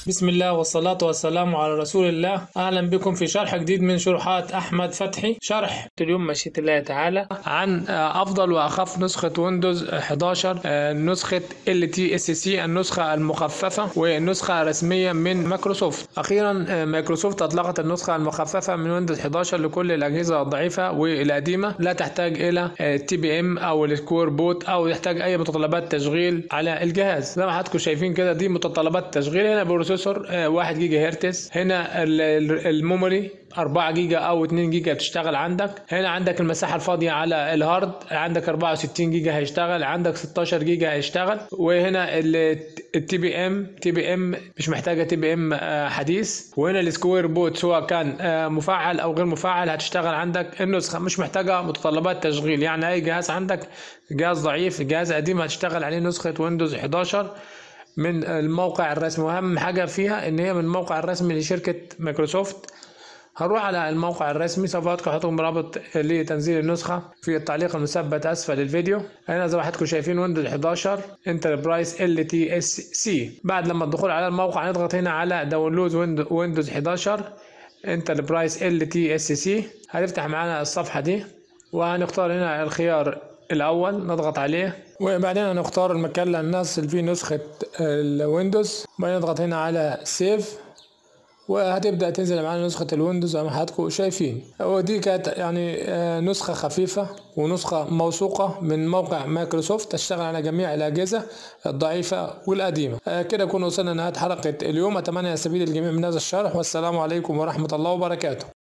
بسم الله والصلاة والسلام على رسول الله أهلا بكم في شرح جديد من شروحات أحمد فتحي شرح اليوم مشيئة الله تعالى عن آه، أفضل وأخف نسخة ويندوز 11 آه، نسخة LTSC النسخة المخففة والنسخة الرسمية من مايكروسوفت أخيرا آه، مايكروسوفت أطلقت النسخة المخففة من ويندوز 11 لكل الأجهزة الضعيفة والقديمة لا تحتاج إلى تي بي ام أو السكور بوت أو يحتاج أي متطلبات تشغيل على الجهاز زي ما حضراتكم شايفين كده دي متطلبات التشغيل هنا بروسيسور آه، 1 جيجا هرتز هنا ال- ال- الميموري 4 جيجا او 2 جيجا بتشتغل عندك هنا عندك المساحه الفاضيه على الهارد عندك 64 جيجا هيشتغل عندك 16 جيجا هيشتغل وهنا التي بي ام تي بي ام مش محتاجه تي بي ام حديث وهنا السكوير بوت سواء كان آه، مفعل او غير مفعل هتشتغل عندك النسخه مش محتاجه متطلبات تشغيل يعني اي جهاز عندك جهاز ضعيف جهاز قديم هتشتغل عليه نسخه ويندوز 11 من الموقع الرسمي واهم حاجه فيها ان هي من الموقع الرسمي لشركه مايكروسوفت هنروح على الموقع الرسمي سوف اذكر حضراتكم رابط لتنزيل النسخه في التعليق المثبت اسفل الفيديو هنا زي ما حضراتكم شايفين ويندوز 11 انتربرايز ال تي اس سي بعد لما الدخول على الموقع نضغط هنا على داونلود ويندوز 11 انتربرايز ال تي اس سي هتفتح معانا الصفحه دي وهنختار هنا الخيار الاول نضغط عليه وبعدين هنختار المكان اللي هننزل فيه نسخه الويندوز بعدين نضغط هنا على سيف وهتبدا تنزل معانا نسخه الويندوز زي ما حضراتكم شايفين ودي كانت يعني آه، نسخه خفيفه ونسخه موثوقه من موقع مايكروسوفت تشتغل على جميع الاجهزه الضعيفه والقديمه آه، كده نكون وصلنا لنهايه حلقه اليوم اتمنى يستفيد الجميع من هذا الشرح والسلام عليكم ورحمه الله وبركاته